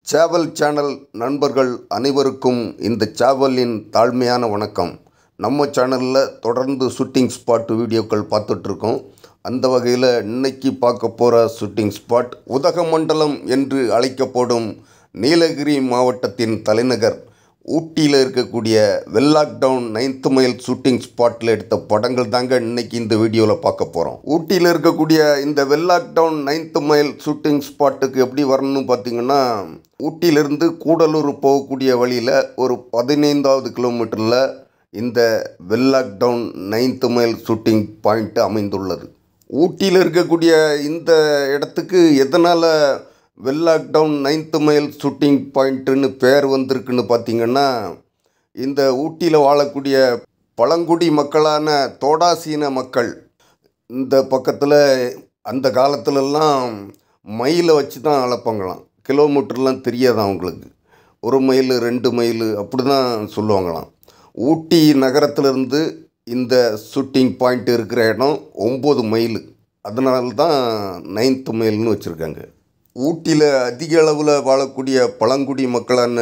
சேவல் சேனல் நண்பர்கள் அனைவருக்கும் இந்த சேவலின் தாழ்மையான வணக்கம் நம்ம சேனலில் தொடர்ந்து ஷூட்டிங் ஸ்பாட் வீடியோக்கள் பார்த்துட்ருக்கோம் அந்த வகையில் இன்னைக்கு பார்க்க போகிற ஷூட்டிங் ஸ்பாட் உதகமண்டலம் என்று அழைக்கப்படும் நீலகிரி மாவட்டத்தின் தலைநகர் ஊட்டியில் இருக்கக்கூடிய Wenlock Down ninth mile shooting ஸ்பாட்டில் எடுத்த படங்கள் தாங்க இன்னைக்கு இந்த வீடியோவில் பார்க்க போகிறோம் ஊட்டியில் இருக்கக்கூடிய இந்த Wenlock Down ninth mile shooting ஸ்பாட்டுக்கு எப்படி வரணும்னு பார்த்தீங்கன்னா ஊட்டியிலிருந்து கூடலூர் போகக்கூடிய வழியில் ஒரு பதினைந்தாவது கிலோமீட்டரில் இந்த Wenlock Down ninth mile shooting point அமைந்துள்ளது ஊட்டியில் இருக்கக்கூடிய இந்த இடத்துக்கு எதனால் Wenlock Down ninth mile shooting பாயிண்ட்டுன்னு பேர் வந்திருக்குன்னு பார்த்தீங்கன்னா இந்த ஊட்டியில் வாழக்கூடிய பழங்குடி மக்களான தோடாசீன மக்கள் இந்த பக்கத்தில் அந்த காலத்துலலாம் மயிலை வச்சு தான் அளப்பாங்களாம் கிலோமீட்டர்லாம் தெரியாதான் அவங்களுக்கு ஒரு மைல் ரெண்டு மைல் அப்படி தான் சொல்லுவாங்களாம் ஊட்டி நகரத்திலிருந்து இந்த ஷூட்டிங் பாயிண்ட் இருக்கிற இடம் ஒம்பது மைல் அதனால தான் நைன்த் மைல்னு வச்சுருக்காங்க ஊட்டியில் அதிக அளவில் வாழக்கூடிய பழங்குடி மக்களான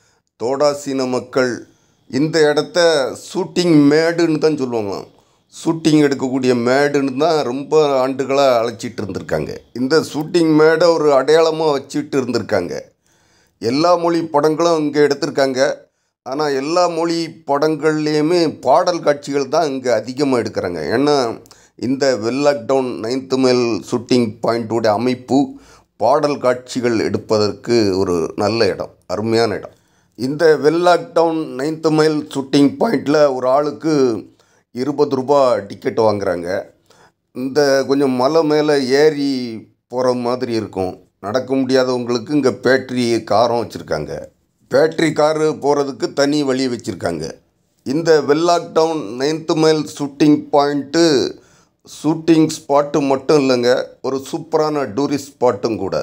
தோடாசீன மக்கள் இந்த இடத்த ஷூட்டிங் மேடுன்னு தான் சொல்லுவாங்களாம் ஷூட்டிங் எடுக்கக்கூடிய மேடுன்னு தான் ரொம்ப ஆண்டுகளாக அழைச்சிட்டு இருந்திருக்காங்க இந்த ஷூட்டிங் மேடை ஒரு அடையாளமாக வச்சுட்டு இருந்திருக்காங்க எல்லா மொழி படங்களும் இங்கே எடுத்திருக்காங்க ஆனால் எல்லா மொழி படங்கள்லேயுமே பாடல் காட்சிகள் தான் இங்கே அதிகமாக எடுக்கிறாங்க ஏன்னா இந்த Wenlock Down ninth mile shooting பாயிண்ட்டோட அமைப்பு பாடல் காட்சிகள் எடுப்பதற்கு ஒரு நல்ல இடம் அருமையான இடம் இந்த Wenlock Down ninth mile shooting பாயிண்டில் ஒரு ஆளுக்கு இருபது ரூபா டிக்கெட் வாங்குறாங்க இந்த கொஞ்சம் மலை மேலே ஏறி போகிற மாதிரி இருக்கும் நடக்க முடியாதவங்களுக்கு இங்கே பேட்ரி காரும் வச்சுருக்காங்க பேட்ரி காரு போகிறதுக்கு தனி வழி வச்சுருக்காங்க இந்த Wenlock Down ninth mile shooting point shooting spot மட்டும் இல்லைங்க ஒரு சூப்பரான டூரிஸ்ட் ஸ்பாட்டும் கூட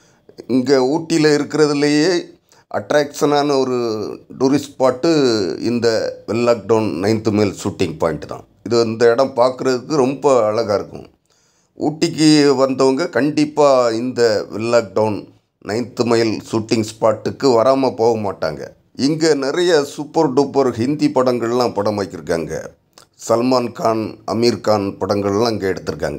இங்கே ஊட்டியில் இருக்கிறதுலையே அட்ராக்ஷனான ஒரு டூரிஸ்ட் ஸ்பாட்டு இந்த Wenlock Down ninth mile shooting point தான் இது இந்த இடம் பார்க்குறதுக்கு ரொம்ப அழகாக இருக்கும் ஊட்டிக்கு வந்தவங்க கண்டிப்பாக இந்த Wenlock Down ninth mile shooting ஸ்பாட்டுக்கு வராமல் போக மாட்டாங்க இங்கே நிறைய சூப்பர் டூப்பர் ஹிந்தி படங்கள்லாம் படம் வைக்கிருக்காங்க சல்மான் கான் அமீர் கான் படங்கள்லாம் இங்கே எடுத்திருக்காங்க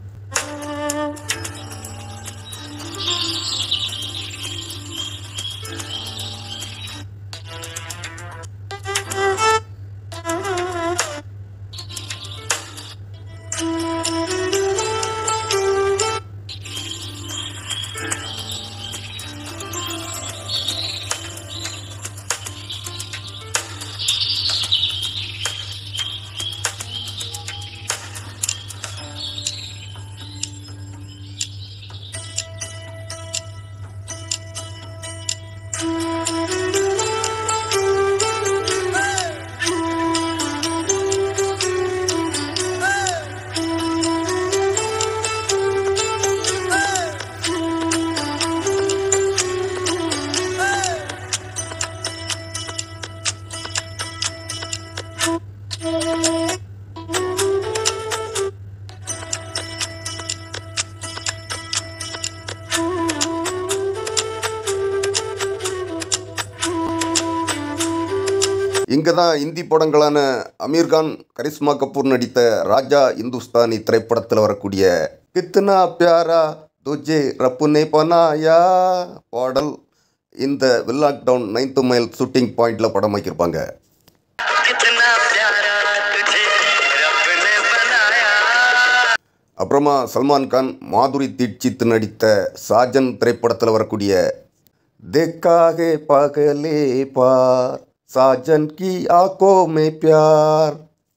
இங்கே தான் இந்தி படங்களான அமீர்கான் கரிஸ்மா கபூர் நடித்த ராஜா இந்துஸ்தானி திரைப்படத்தில் வரக்கூடிய கித்னா பியாரா துஜே ரப்புனே பனாயா பாடல் இந்த Wenlock Down ninth mile shooting பாயிண்டில் படம் வைக்கிருப்பாங்க कितना प्यारा तुझे रब ने बनाया அப்புறமா சல்மான் கான் மாதுரி தீட்சித் நடித்த சாஜன் திரைப்படத்தில் வரக்கூடிய தேக்காகே பகலே பார் சாஜன் கி ஆக்கோ மே பியார்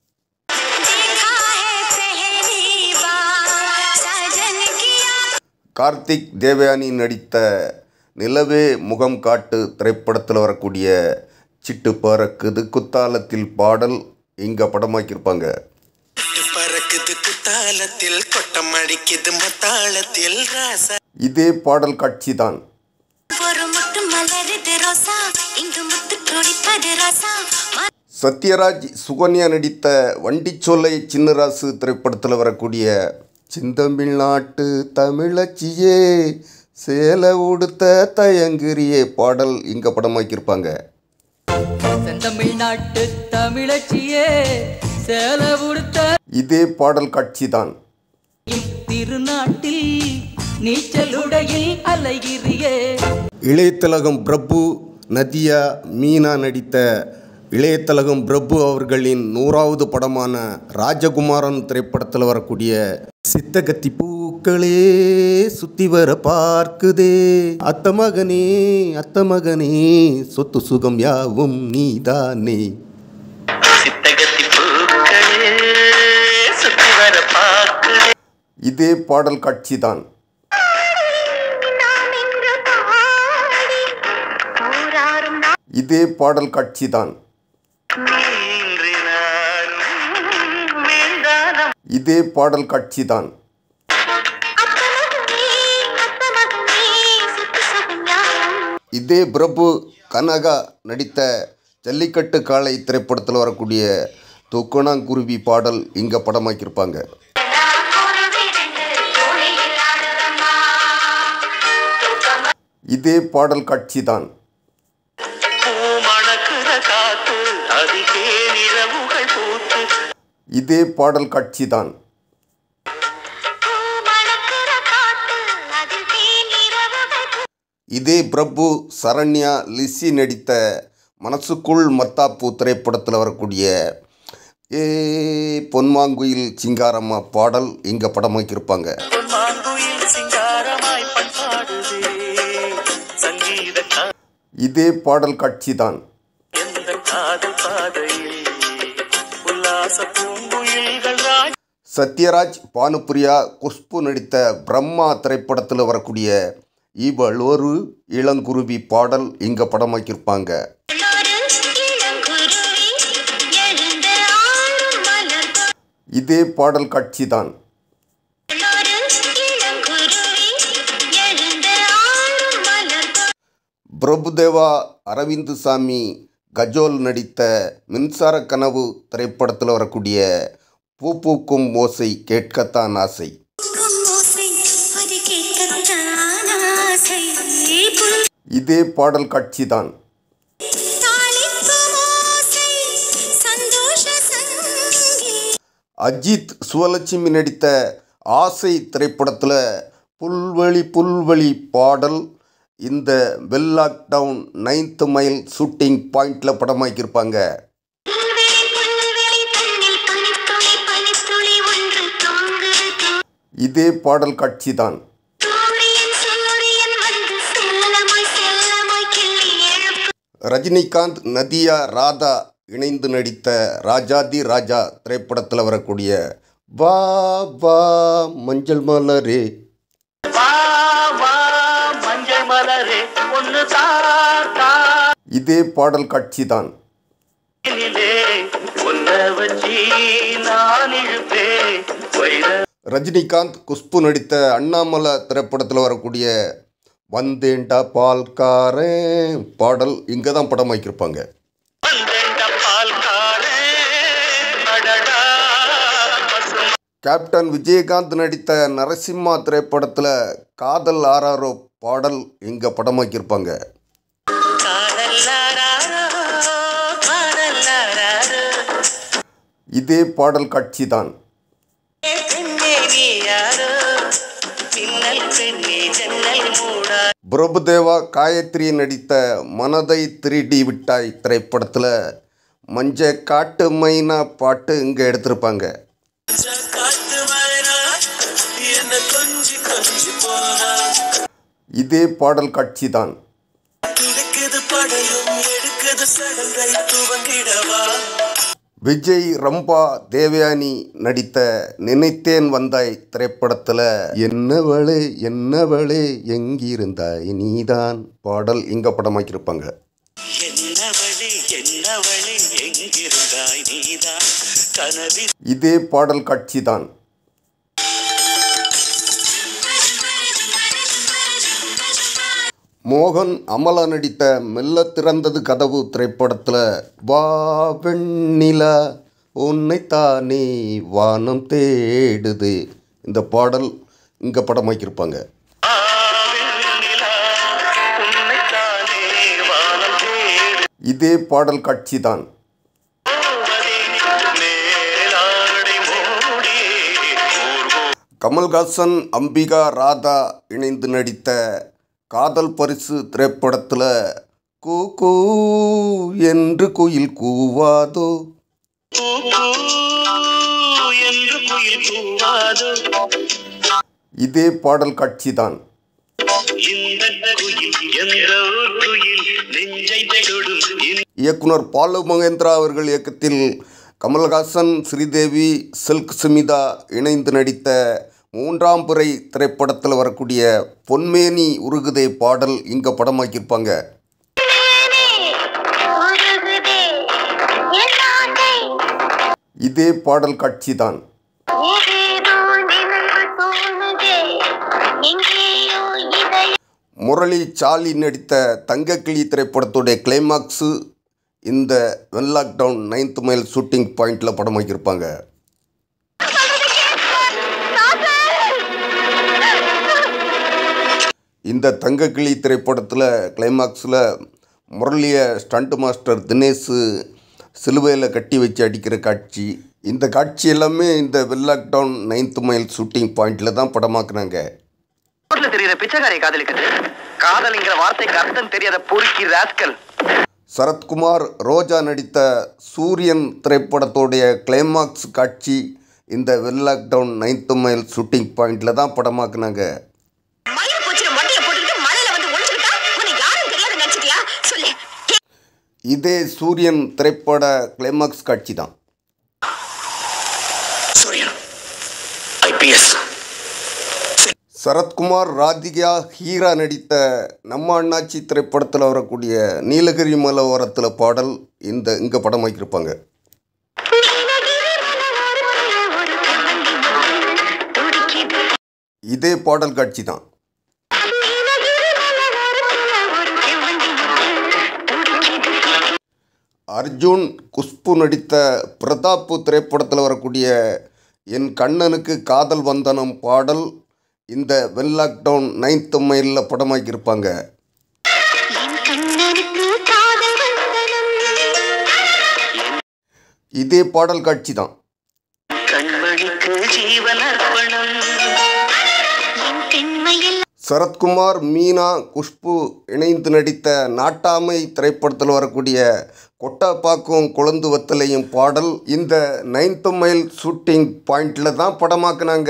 देखा है पहली बार साजन किया கார்த்திக் தேவயானி நடித்த நிலவே முகம் காட்டு திரைப்படத்தில் வரக்கூடிய சிட்டு பறக்குது குத்தாலத்தில் பாடல் இங்கே படமாக்கியிருப்பாங்க பறக்குது குத்தாலத்தில் கொட்டம் அடிக்குது மத்தாளத்தில் ராசா இதே பாடல் காட்சி தான் ஒரு முட்டு மலருது ரோசா இங்கு முத்து துடிப்பது ரோசா சத்யராஜ் சுகன்யா நடித்த வண்டிச்சோலை சின்னராசு திரைப்படத்தில் வரக்கூடிய சிந்தமிழ்நாட்டு தமிழச்சியே சேலை உடுத்த தயங்குறியே பாடல் இங்கே படமாக்கியிருப்பாங்க செந்தமிழ்நாட்டு தமிழச்சியே சேல உடுத்த இதே பாடல் காட்சி தான் திருநாட்டில் நீச்சலுடையில் அலைகிறியே இளையத்திலகம் பிரபு நதியா மீனா நடித்த இளையத்திலகம் பிரபு அவர்களின் நூறாவது படமான ராஜகுமாரன் திரைப்படத்தில் வரக்கூடிய சித்தகத்தி பூக்களே சுத்தி வர பார்க்குதே அத்த மகனே அத்த மகனே சொத்து சுகம் யாவும் நீதானே சித்தகத்தி பூக்களே சுத்தி வர பார்க்குதே இதே பாடல் காட்சி தான் நாம் இங்கு பாடி ஊராரும் நாம் இதே பாடல் காட்சி தான் இன்று நானும் வேண்டாம் இதே பாடல் காட்சி தான் அத்தமகனே அத்தமகனே சுத்து சுகஞானம் இதே பிரபு கனகா நடித்த ஜல்லிக்கட்டு காளை திரைப்படத்தில் வரக்கூடிய தொக்குணாங்குருவி பாடல் இங்கே படமாக்கியிருப்பாங்க இதே பாடல் காட்சி தான் பூ மணக்குற காத்து அதிகே நிறவுகள் பூத்து இதே பாடல் காட்சி தான் மணக்கிற காத்து அதில் தேன் இரவுகள் பூ- இதே பிரபு சரண்யா லிசி நடித்த மனசுக்குள் மத்தாப்பூ திரைப்படத்தில் வரக்கூடிய ஏ பொன்மாங்குயில் சிங்காரம்மா பாடல் இங்கே படமாக்கியிருப்பாங்க மாங்குயில் சிங்காரமாய் பண்பாடுதே சங்கீத கா- இதே பாடல் காட்சி தான் எந்த காதல் பாதையில் உல்லாச பூங்குயில்கள் ராஜ் சத்யராஜ் பானுப்பிரியா குஷ்பு நடித்த பிரம்மா திரைப்படத்தில் வரக்கூடிய இவள் ஒரு இளங்குருவி பாடல் இங்கே படமாக்கியிருப்பாங்க ஒரு இளங்குருவி எழுந்து ஆடும் மலர் போ- இதே பாடல் காட்சி தான் ஒரு இளங்குருவி எழுந்து ஆடும் மலர் போ- பிரபுதேவா அரவிந்து சாமி கஜோல் நடித்த மின்சார கனவு திரைப்படத்தில் வரக்கூடிய பூ பூக்கும் ஓசை கேட்கத்தான் ஆசை பூக்கும் ஓசை, அது கேட்கத்தான் ஆசை. புல் இதே பாடல் காட்சி தான் தாளிக்கும் ஓசை, சந்தோஷ சங்கீதம். அஜித் சுவலட்சுமி நடித்த ஆசை திரைப்படத்தில் புல்வெளி புல்வெளி பாடல் இந்த well lockdown ninth mile shooting பாயிண்டில் படமாக்கியிருப்பாங்க புல்வெளி, புல்வெளி தன்னில் பனித்துளி, பனித்துளி ஒன்று தொங்குது. இதே பாடல் காட்சி தான் சூரியன், சூரியன் வந்து செல்லமாய், செல்லமாய் கிள்ளி எழுப்பு. ரஜினிகாந்த் நதியா ராதா இணைந்து நடித்த ராஜாதி ராஜா திரைப்படத்தில் வரக்கூடிய வா வா மஞ்சள் மலரே வா வா மஞ்சள் மலரே ஒன்று தாத்தா இதே பாடல் காட்சி தான் நிலே ஒன்ன வச்சி நான் இழுப்பே வைர ரஜினிகாந்த் குஷ்பு நடித்த அண்ணாமலை திரைப்படத்தில் வரக்கூடிய வந்தேண்டா பால்காரன் பாடல் இங்கே தான் படமாக்கியிருப்பாங்க வந்தேண்ட பால்காரே அடடா பசுமை கேப்டன் விஜயகாந்த் நடித்த நரசிம்மா திரைப்படத்தில் காதல் ஆராரோ பாடல் இங்கே படமாக்கியிருப்பாங்க காதல்லாரோ காதல்லாரோ இதே பாடல் காட்சி தான் பெண்ணே நீ யாரோ மின்னல் பெண்ணே ஜன்னல் மூடா பிரபுதேவா காயத்ரி நடித்த மனதை திருடி விட்டாய் திரைப்படத்தில் மஞ்ச காட்டு மைனா பாட்டு இங்கே எடுத்திருப்பாங்க காட்டு மயனா என்ன கொஞ்சி கொஞ்சி போனா இதே பாடல் காட்சி தான் துடிக்குது படையும் எடுக்குது சடங்கை துவங்கிடவா விஜய் ரம்பா தேவயானி நடித்த நினைத்தேன் வந்தாய் திரைப்படத்தில் என்னவளே என்னவளே எங்கிருந்தாய் நீதான் பாடல் இங்கே படமாக்கியிருப்பாங்க என்னவளே என்னவளே எங்கிருந்தாய் நீதான் கனவில் இதே பாடல் காட்சி தான் மோகன் அமலா நடித்த மெல்ல திறந்தது கதவு திரைப்படத்தில் வா வெண்ணிலா உன்னைத்தானே வானம் தேடுது இந்த பாடல் இங்கே படமாக்கியிருப்பாங்க ஆவில் மானே வானம் தேடு இதே பாடல் காட்சி தான் போவதே மேலாடை மூடி ஊர்வோ கமல்ஹாசன் அம்பிகா ராதா இணைந்து நடித்த காதல் பரிசு திரைப்படத்தில் கூ கூ என்று குயில் கூவாதோ கூ கூ என்று குயில் கூவாதோ இதே பாடல் காட்சி தான் இந்த குயில் எந்த ஊர் குயில் நெஞ்சை தொடும் இந்த இயக்குனர் பாலு மகேந்திரா அவர்கள் இயக்கத்தில் கமல்ஹாசன் ஸ்ரீதேவி சில்க் சுமிதா இணைந்து நடித்த மூன்றாம் பிறை திரைப்படத்தில் வரக்கூடிய பொன்மேனி உருகுதே பாடல் இங்கே படமாக்கியிருப்பாங்க உருகுதே என் ஆசை இதே பாடல் காட்சி தான் ஏதேதோ நினைவு தோணுதே எங்கேயோ இதயம் முரளி சாலி நடித்த தங்கக்கிளி திரைப்படத்துடைய கிளைமாக்ஸு இந்த வென் லாக்டவுன் நைன்த் மைல் ஷூட்டிங் பாயிண்டில் படமாக்கியிருப்பாங்க இந்த தங்கக்கிளி திரைப்படத்தில் கிளைமாக்ஸில் முரளியை ஸ்டண்ட் மாஸ்டர் தினேஷ் சிலுவையில் கட்டி வச்சு அடிக்கிற காட்சி இந்த காட்சி எல்லாமே இந்த வென் லாக்டவுன் நைன்த் மைல் ஷூட்டிங் பாயிண்டில் தான் படமாக்குனாங்க ரோட்ல தெரியுற பிச்சைக்காரை காதலிக்குது காதலிங்கிற வார்த்தைக்கு அர்த்தம் தெரியாத பொறுக்கி ராஸ்கல் சரத்குமார் ரோஜா நடித்த சூரியன் திரைப்படத்துடைய கிளைமாக்ஸ் காட்சி இந்த வென் லாக்டவுன் நைன்த் மைல் ஷூட்டிங் பாயிண்டில் தான் படமாக்குனாங்க மயிர் பூச்சில மொட்டைய போட்டுக்கிட்டு மலையில வந்து ஒளிஞ்சுக்கிட்டா உன்னை யாரும் தெரியாது நினைச்சிட்டியா சொல்லு இதே சூரியன் திரைப்பட கிளைமாக்ஸ் காட்சி தான் சூரியன் ஐபிஎஸ் சரத்குமார் ராதிகா ஹீரா நடித்த நம்ம அண்ணாச்சி திரைப்படத்தில் வரக்கூடிய நீலகிரி மலை ஓரத்தில் பாடல் இந்த இங்கே படமாக்கியிருப்பாங்க இதே பாடல் காட்சி தான் அர்ஜுன் குஷ்பு நடித்த பிரதாப்பு திரைப்படத்தில் வரக்கூடிய என் கண்ணனுக்கு காதல் வந்தனம் பாடல் இந்த வென் லாக்டவுன் நைன்த் மைலில் படமாக்கியிருப்பாங்க என் கண்ணனுக்கு காதல் வந்தனம் இதே பாடல் காட்சி தான் கண்மணிக்கு ஜீவன் அர்ப்பணம் என் பெண்மையில் சரத்குமார் மீனா குஷ்பு இணைந்து நடித்த நாட்டாமை திரைப்படத்தில் வரக்கூடிய கொட்டாப்பாக்கும் குழந்து வத்தலையும் பாடல் இந்த நைன்த் மைல் ஷூட்டிங் பாயிண்டில் தான் படமாக்குனாங்க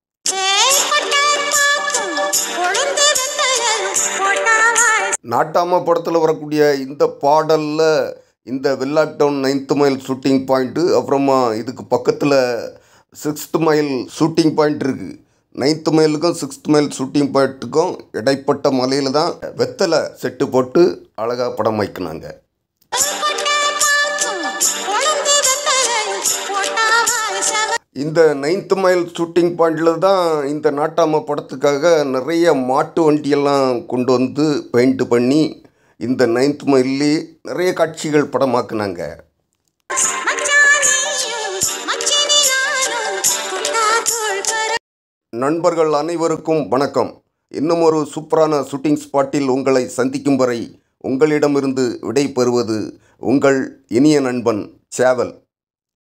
நாட்டாம படத்தில் வரக்கூடிய இந்த பாடலில் இந்த Wenlock down ninth mile shooting point அப்புறமா இதுக்கு பக்கத்தில் சிக்ஸ்த் மைல் ஷூட்டிங் பாயிண்ட் இருக்குது நைன்த் மைலுக்கும் சிக்ஸ்த் மைல் ஷூட்டிங் பாயிண்ட்டுக்கும் இடைப்பட்ட மலையில் தான் வெத்தலை செட்டு போட்டு அழகாக படம் வைக்கினாங்க இந்த நைன்த் மைல் ஷூட்டிங் பாயிண்டில் தான் இந்த நாட்டாம படத்துக்காக நிறைய மாட்டு வண்டியெல்லாம் கொண்டு வந்து பெயிண்ட் பண்ணி இந்த நைன்த் மைல்லே நிறைய காட்சிகள் படமாக்குனாங்க நண்பர்கள் அனைவருக்கும் வணக்கம் இன்னும் ஒரு சூப்பரான ஷூட்டிங் ஸ்பாட்டில் உங்களை சந்திக்கும் வரை உங்களிடமிருந்து விடை பெறுவது உங்கள் இனிய நண்பன் சேவல்